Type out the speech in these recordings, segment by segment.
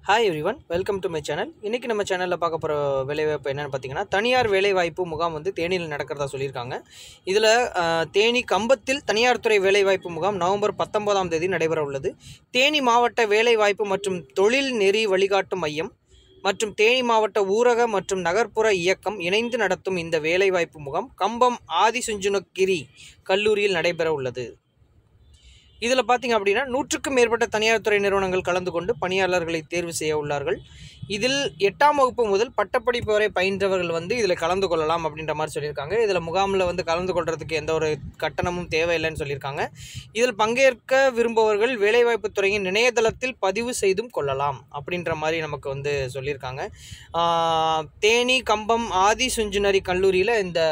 Hi everyone welcome to my channel இன்றைக்கி நம்ம சேனலில் பார்க்க போகிற வேலைவாய்ப்பு என்னென்னு பார்த்தீங்கன்னா தனியார் வேலைவாய்ப்பு முகாம் வந்து தேனியில் நடக்கிறதா சொல்லியிருக்காங்க இதில் தேனி கம்பத்தில் தனியார் துறை வேலைவாய்ப்பு முகாம் நவம்பர் பத்தொன்பதாம் தேதி நடைபெற உள்ளது தேனி மாவட்ட வேலைவாய்ப்பு மற்றும் தொழில் நெறி வழிகாட்டு மையம் மற்றும் தேனி மாவட்ட ஊரக மற்றும் நகர்ப்புற இயக்கம் இணைந்து நடத்தும் இந்த வேலைவாய்ப்பு முகாம் கம்பம் ஆதிசுஞ்சுனகிரி கல்லூரியில் நடைபெற உள்ளது இதில் பார்த்தீங்க அப்படின்னா நூற்றுக்கும் மேற்பட்ட தனியார் துறை நிறுவனங்கள் கலந்து கொண்டு பணியாளர்களை தேர்வு செய்ய உள்ளார்கள் இதில் எட்டாம் வகுப்பு முதல் பட்டப்படிப்பு வரை பயின்றவர்கள் வந்து இதில் கலந்து கொள்ளலாம் அப்படின்ற மாதிரி சொல்லியிருக்காங்க இதில் முகாமில் வந்து கலந்து கொள்றதுக்கு எந்த ஒரு கட்டணமும் தேவையில்லைன்னு சொல்லியிருக்காங்க இதில் பங்கேற்க விரும்புபவர்கள் வேலைவாய்ப்பு துறையின் இணையதளத்தில் பதிவு செய்தும் கொள்ளலாம் அப்படின்ற மாதிரி நமக்கு வந்து சொல்லியிருக்காங்க ஆஹ் தேனி கம்பம் ஆதி சுஞ்சுனரி கல்லூரியில் இந்த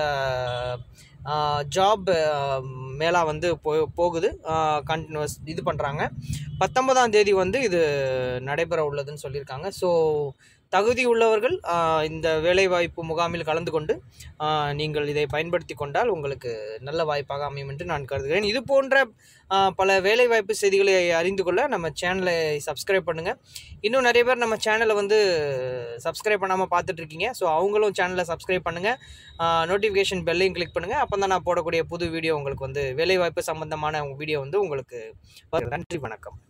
ஜாப் மேலா வந்து போ போகுது கண்டினியூஸ் இது பண்ணுறாங்க பத்தொன்பதாம் தேதி வந்து இது நடைபெற உள்ளதுன்னு சொல்லியிருக்காங்க ஸோ தகுதி உள்ளவர்கள் ஆஹ் இந்த வேலைவாய்ப்பு முகாமில் கலந்து கொண்டு ஆஹ் நீங்கள் இதை பயன்படுத்தி கொண்டால் உங்களுக்கு நல்ல வாய்ப்பாக அமையும் என்று நான் கருதுகிறேன் இது போன்ற ஆஹ் பல வேலைவாய்ப்பு செய்திகளை அறிந்து கொள்ள நம்ம சேனலை சப்ஸ்கிரைப் பண்ணுங்கள் இன்னும் நிறைய பேர் நம்ம சேனலை வந்து சப்ஸ்கிரைப் பண்ணாமல் பார்த்துட்ருக்கீங்க ஸோ அவங்களும் சேனலை சப்ஸ்கிரைப் பண்ணுங்கள் நோட்டிஃபிகேஷன் பெல்லையும் கிளிக் பண்ணுங்கள் அப்போ தான் நான் போடக்கூடிய புது வீடியோ உங்களுக்கு வந்து வேலைவாய்ப்பு சம்மந்தமான வீடியோ வந்து உங்களுக்கு வரும். நன்றி வணக்கம்